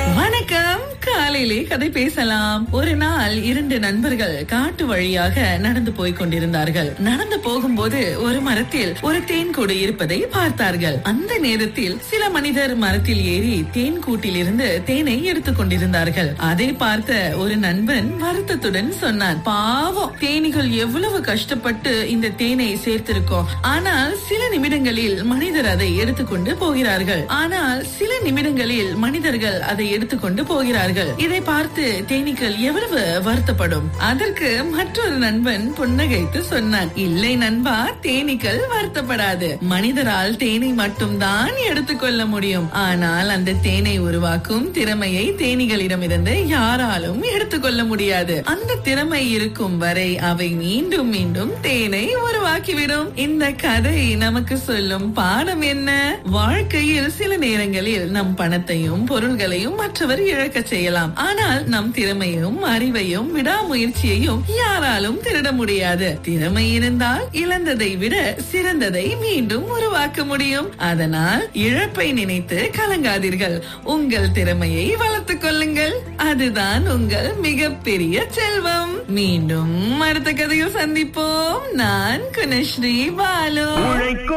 வணக்கம் காலையிலே கதை பேசலாம் ஒரு நாள் இரண்டு நண்பர்கள் காட்டு வழியாக நடந்து போய் கொண்டிருந்தார்கள் நடந்து போகும்போது ஒரு மரத்தில் ஒரு தேன் கூடு இருப்பதை பார்த்தார்கள் அந்த நேரத்தில் சில மனிதர் மரத்தில் ஏறி தேன் கூட்டில் இருந்து தேனை எடுத்துக் கொண்டிருந்தார்கள் அதை பார்த்த ஒரு நண்பன் வருத்தத்துடன் சொன்னான் பாவம் தேனீகள் எவ்வளவு கஷ்டப்பட்டு இந்த தேனை சேர்த்திருக்கோம் ஆனால் சில நிமிடங்களில் மனிதர் அதை எடுத்துக்கொண்டு போகிறார்கள் ஆனால் சில நிமிடங்களில் மனிதர்கள் அதை எடுத்துக்கொண்டு போகிறார்கள் இதை பார்த்து தேனீக்கள் எவ்வளவு வருத்தப்படும் அதற்கு மற்றொரு நண்பன் புன்னகைத்து சொன்னான் இல்லை நண்பா தேனீக்கள் வருத்தப்படாது மனிதரால் தேனை மட்டும்தான் எடுத்துக்கொள்ள முடியும் ஆனால் அந்த தேனை உருவாக்கும் திறமையை தேனீகளிடமிருந்து யாராலும் எடுத்துக்கொள்ள முடியாது அந்த திறமை இருக்கும் வரை அவை மீண்டும் மீண்டும் தேனை உருவாக்கிவிடும் இந்த கதை நமக்கு சொல்லும் பாடம் என்ன வாழ்க்கையில் சில நேரங்களில் நம் பணத்தையும் பொருள்களையும் மற்றவர் இழக்க செய்யலாம் ஆனால் நம் திறமையும் அறிவையும் விடாமுயற்சியையும் யாராலும் திருட முடியாது திறமை இருந்தால் இழந்ததை விட சிறந்ததை மீண்டும் உருவாக்க முடியும் அதனால் இழப்பை நினைத்து கலங்காதீர்கள் உங்கள் திறமையை வளர்த்துக் கொள்ளுங்கள் அதுதான் உங்கள் மிகப்பெரிய செல்வம் மீண்டும் அடுத்த கதையில் சந்திப்போம் நான் குணஸ்ரீ பாலு